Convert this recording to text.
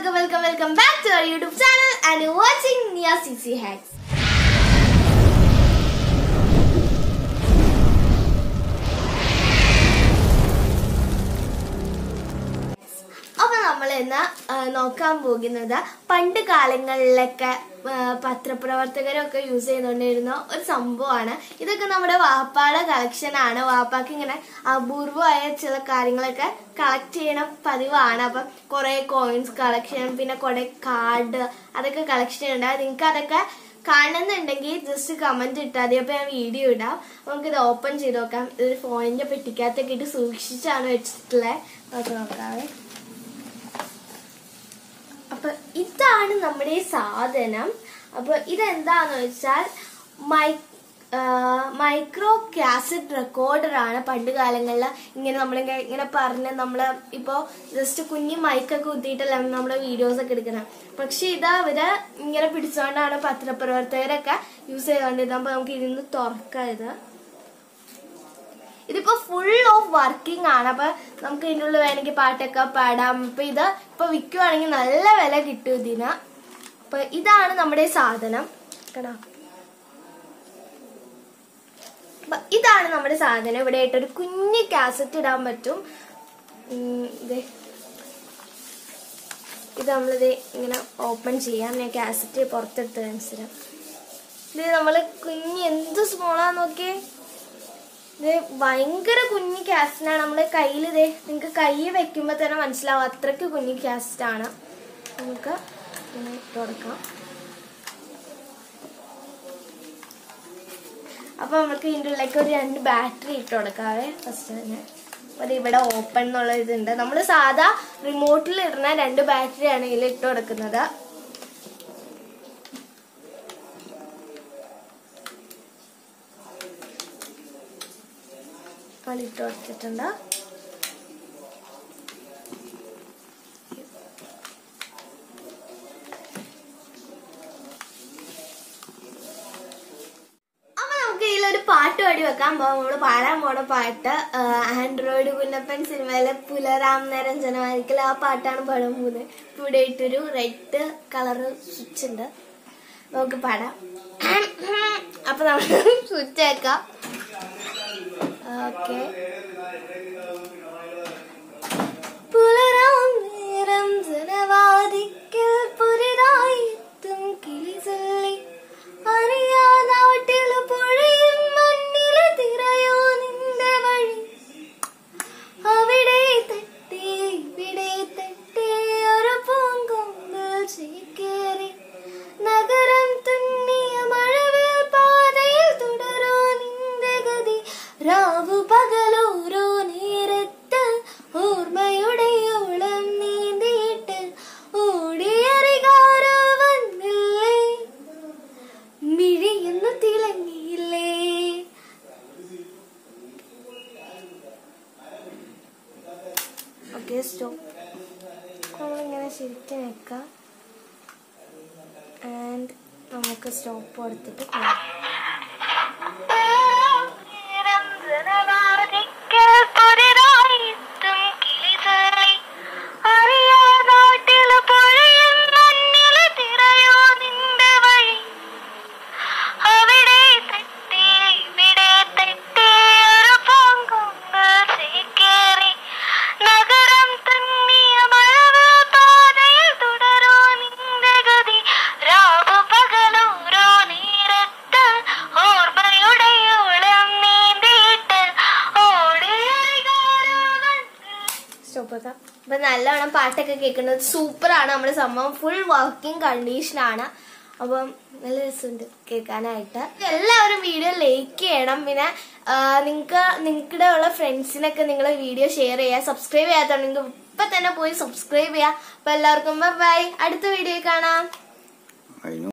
welcome, welcome, welcome back to our YouTube channel and you're watching Nia CC Hacks. അപ്പൊ നമ്മൾ ഇന്ന് ആ, നോക്കാൻ പോകുന്നത് പണ്ട് കാലങ്ങളിലൊക്കെ ആ, പത്രപ്രവർത്തകരൊക്കെ യൂസ് ചെയ്തുകൊണ്ടിരുന്ന ഒരു സംഭവമാണ് ഇതൊക്കെ നമ്മുടെ വാപ്പാടെ കളക്ഷൻ ആണ് വാപ്പാക്ക് ഇങ്ങനെ അപൂർവമായ ചില കാര്യങ്ങളൊക്കെ കളക്ട് ചെയ്യണം പതിവാണ് അപ്പം കുറെ കോയിൻസ് കളക്ഷൻ പിന്നെ കുറെ കാർഡ് അതൊക്കെ കളക്ഷൻ ഉണ്ട് നിങ്ങൾക്ക് അതൊക്കെ കാണുന്നുണ്ടെങ്കിൽ ജസ്റ്റ് കമന്റ് ഇട്ടാൽ മതി അപ്പൊ ഞാൻ വീഡിയോ ഇടാം നമുക്ക് ഇത് ഓപ്പൺ ചെയ്ത് നോക്കാം ഇതൊരു ഫോണിന്റെ പെട്ടിക്കകത്തൊക്കെ ഇട്ട് സൂക്ഷിച്ചാണ് വെച്ചിട്ടുള്ളത് നമുക്ക് നോക്കാവേ അപ്പൊ ഇതാണ് നമ്മുടെ ഈ സാധനം അപ്പൊ ഇതെന്താന്ന് വെച്ചാൽ മൈ മൈക്രോ കാസറ്റ് റെക്കോർഡർ ആണ് പണ്ട് കാലങ്ങളിൽ ഇങ്ങനെ നമ്മളിങ്ങനെ ഇങ്ങനെ പറഞ്ഞ് നമ്മള് ഇപ്പോ ജസ്റ്റ് കുഞ്ഞു മൈക്കൊക്കെ കുത്തിയിട്ടല്ല നമ്മുടെ വീഡിയോസ് ഒക്കെ എടുക്കുന്നത് പക്ഷെ ഇത് അവര് ഇങ്ങനെ പിടിച്ചുകൊണ്ടാണ് പത്രപ്രവർത്തകരൊക്കെ യൂസ് ചെയ്തുകൊണ്ടിരുന്നത് അപ്പൊ നമുക്ക് ഇതിന്ന് തുറക്കാം ഇത് ഇതിപ്പോ ഫുൾ ഓഫ് വർക്കിംഗ് ആണ് അപ്പൊ നമുക്ക് ഇതിൻ്റെ ഉള്ളിൽ വേണമെങ്കിൽ പാട്ടൊക്കെ പാടാം ഇപ്പൊ ഇത് ഇപ്പൊ വിൽക്കുവാണെങ്കിൽ നല്ല വില കിട്ടും ഇതിന് അപ്പൊ ഇതാണ് നമ്മുടെ സാധനം കേട്ടോ അപ്പൊ ഇതാണ് നമ്മുടെ സാധനം ഇവിടെ ആയിട്ട് ഒരു കുഞ്ഞ് കാസറ്റ് ഇടാൻ പറ്റും ഉം, ദേ. ഇത് നമ്മളിത് ഇങ്ങനെ ഓപ്പൺ ചെയ്യാം ഞാൻ കാസറ്റ് പുറത്തെടുത്ത മനസ്സിലാവും ഇത് നമ്മള് കുഞ്ഞ് എന്ത് സ്മോളാ നോക്കിയേ ഇത് ഭയങ്കര കുഞ്ഞു കാസറ്റാണ് നമ്മുടെ കയ്യിൽ ഇതേ നിങ്ങൾക്ക് കൈ വെക്കുമ്പോൾ തന്നെ മനസ്സിലാവും അത്രയ്ക്ക് കുഞ്ഞു കാസറ്റാണ് നമുക്ക് ഇങ്ങനെ ഇട്ട് കൊടുക്കാം അപ്പൊ നമുക്ക് ഇതിൻ്റെ ഉള്ളിലേക്ക് ഒരു രണ്ട് ബാറ്ററി ഇട്ട് കൊടുക്കാവേ ഫസ്റ്റ് തന്നെ അപ്പൊ അത് ഇവിടെ ഓപ്പൺ എന്നുള്ള ഇതുണ്ട് നമ്മൾ സാധാ റിമോട്ടിൽ ഇടുന്ന രണ്ട് ബാറ്ററിയാണ് ഇതിൽ ഇട്ട് കൊടുക്കുന്നത് ഇട്ട് കൊടുത്തിട്ടുണ്ട് അപ്പൊ നമുക്ക് ഇതിലൊരു പാട്ട് പാടി വെക്കാൻ പോകാം നമ്മള് പാടാൻ പോണ പാട്ട് ആ, ആൻഡ്രോയിഡ് കുഞ്ഞപ്പൻ സിനിമയിലെ പുലരാം നേരം ജനമായിരിക്കൽ ആ പാട്ടാണ് പാടാൻ പോകുന്നത് ഇപ്പൊ ഇവിടെ ഇട്ടൊരു റെഡ് കളറ് സ്വിച്ച് ഉണ്ട് നമുക്ക് പാടാം അപ്പൊ നമ്മൾ സ്വിച്ച് വെക്കാം ഓക്കെ പുലരാം നേരം ജനവാദിക്കൽ പുരിതായി എത്തും കിളി ചൊല്ലി അറിയാനാട്ടിൽ പുഴയും മണ്ണിൽ തിരയോ നിന്റെ വഴി അവിടെ തട്ടി ഇവിടെ തട്ടി ഒരു പൂങ്കൊമ്പിൽ ചേക്കേറി നഗരം തുന്നിയ മഴവിൽ പാതയിൽ തുടരോ നിന്റെ ഗതി രാവു പകലോരോ നേരത്ത് ഓർമ്മയുടെ ഓളം നീന്തിയിട്ട് ഓടിയറികാരോ വന്നില്ലേ മിഴിയെന്നു തിളങ്ങിയില്ലേ ഓക്കെ സ്റ്റോപ്പ് നമ്മളിങ്ങനെ ശരിക്കും വെക്കാം ആൻഡ് നമുക്ക് സ്റ്റോപ്പ് കൊടുത്തിട്ട് പോകാം അവിടെ തട്ടി ഇവിടെ തട്ടി ഒരു പൂങ്കൊമ്പ് ചേക്കേറി നഗരം തന്നിയ മഴവിൽ പാതയിൽ തുടരോ നിന്റെ ഗതി രാവു പകലോരോ നേരത്ത് ഓർമ്മയുടെ ഓളം നീന്തിയിട്ട് ഓടിയറികാരോ സ്റ്റോപ്പ് വെക്കാം അപ്പൊ നല്ലവണ്ണം പാട്ടൊക്കെ കേൾക്കുന്നത് സൂപ്പറാണ് നമ്മുടെ സംഭവം ഫുൾ വർക്കിംഗ് കണ്ടീഷനാണ് അപ്പം നല്ല രസമുണ്ട് കേൾക്കാനായിട്ട് എല്ലാവരും വീഡിയോ ലൈക്ക് ചെയ്യണം പിന്നെ നിങ്ങൾക്ക് നിങ്ങളുടെ ഉള്ള ഫ്രണ്ട്സിനൊക്കെ നിങ്ങൾ വീഡിയോ ഷെയർ ചെയ്യുക സബ്സ്ക്രൈബ് ചെയ്യാത്തതുണ്ടെങ്കിൽ ഇപ്പൊ തന്നെ പോയി സബ്സ്ക്രൈബ് ചെയ്യുക അപ്പൊ എല്ലാവർക്കും ബൈ അടുത്ത വീഡിയോ കാണാം അതിനും